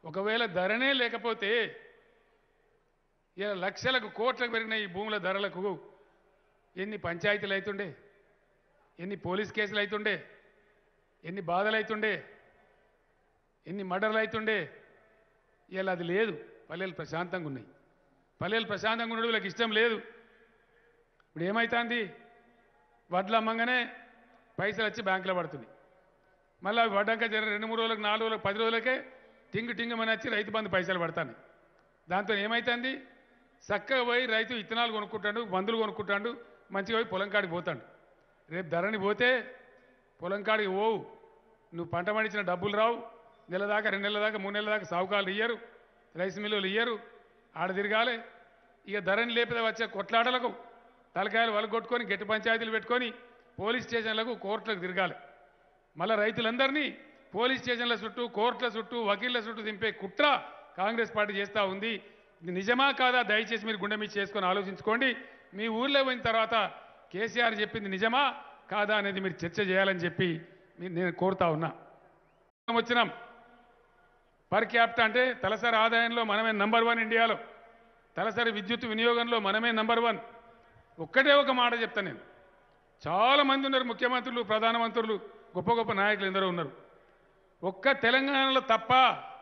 ఒకవేళ ధరనే లేకపోతే ఇలా లక్షలకు కోట్లకు పెరిగిన ఈ భూముల ధరలకు ఎన్ని పంచాయతీలు అవుతుండే ఎన్ని పోలీస్ కేసులు అవుతుండే ఎన్ని బాధలు అవుతుండే ఎన్ని మర్డర్లు అవుతుండే ఇలా అది లేదు పల్లెలు ప్రశాంతంగా ఉన్నాయి పల్లెలు ప్రశాంతంగా ఉండడం వీళ్ళకి ఇష్టం లేదు ఇప్పుడు ఏమవుతుంది వడ్లు అమ్మంగానే పైసలు వచ్చి బ్యాంకులో పడుతుంది మళ్ళీ అవి పడ్డాక జర రెండు మూడు రోజులకు నాలుగు రోజులకు పది రోజులకే టింగు టింగు అని వచ్చి రైతు బంధు పైసలు పడతాను దాంతో ఏమవుతుంది చక్కగా పోయి రైతు ఇత్తనాలు కొనుక్కుంటాడు మందులు కొనుక్కుంటాడు మంచిగా పోయి పొలం కాడికి పోతాడు రేపు ధరని పోతే పొలం కాడికి పోవు నువ్వు పంట పండించిన డబ్బులు రావు నెల దాకా రెండు నెలల దాకా మూడు నెలల దాకా సావుకాలు ఇయ్యరు రైస్ మిల్లులు ఇయ్యరు ఆడ తిరగాలి ఇక ధరని లేపితే వచ్చే కొట్లాటలకు తలకాయలు వలగొట్టుకొని గట్టి పంచాయతీలు పెట్టుకొని పోలీస్ స్టేషన్లకు కోర్టులకు తిరగాలి మళ్ళీ రైతులందరినీ పోలీస్ స్టేషన్ల చుట్టూ కోర్టుల చుట్టూ వకీళ్ల చుట్టూ దింపే కుట్ర కాంగ్రెస్ పార్టీ చేస్తూ ఉంది ఇది నిజమా కాదా దయచేసి మీరు గుండె మీద చేసుకొని ఆలోచించుకోండి మీ ఊర్లో పోయిన తర్వాత కేసీఆర్ చెప్పింది నిజమా కాదా అనేది మీరు చర్చ చేయాలని చెప్పి మీ- నేను కోరుతా ఉన్నా వచ్చినాం పర్ క్యాపిటల్ అంటే తలసరి ఆదాయంలో మనమే నంబర్ వన్ ఇండియాలో తలసరి విద్యుత్ వినియోగంలో మనమే నంబర్ వన్ ఒక్కటే ఒక మాట చెప్తాను నేను చాలా మంది ఉన్నారు ముఖ్యమంత్రులు ప్రధానమంత్రులు గొప్ప గొప్ప నాయకులు ఎందరో ఉన్నారు ఒక్క తెలంగాణలో తప్ప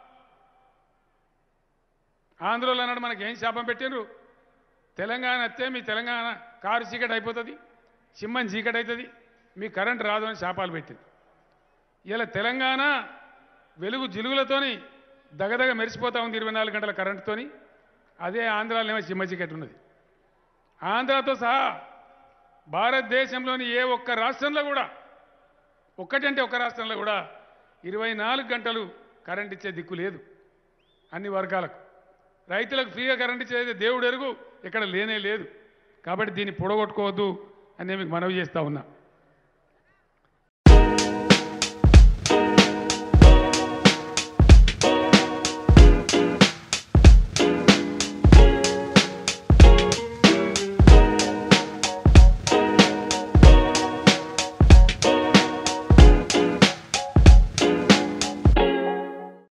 ఆంధ్రలో అన్నాడు మనకి ఏం శాపం పెట్టిండ్రు తెలంగాణ వస్తే మీ తెలంగాణ కారు చీకటి అయిపోతుంది సింహం చీకటి అవుతుంది మీ కరెంట్ రాదు అని శాపాలు పెట్టింది ఇలా తెలంగాణ వెలుగు జిలుగులతోని దగదగ మెరిసిపోతా ఉంది ఇరవై నాలుగు గంటల కరెంటుతోని అదే ఆంధ్రాలో ఏమో సింహ చీకటి ఉన్నది ఆంధ్రాతో సహా భారతదేశంలోని ఏ ఒక్క రాష్ట్రంలో కూడా ఒక్కటంటే ఒక్క రాష్ట్రంలో కూడా ఇరవై నాలుగు గంటలు కరెంట్ ఇచ్చే దిక్కు లేదు అన్ని వర్గాలకు రైతులకు ఫ్రీగా కరెంట్ ఇచ్చేది దేవుడు ఎరుగు ఇక్కడ లేనే లేదు కాబట్టి దీన్ని పొడగొట్టుకోవద్దు అని నేను మీకు మనవి చేస్తా ఉన్నా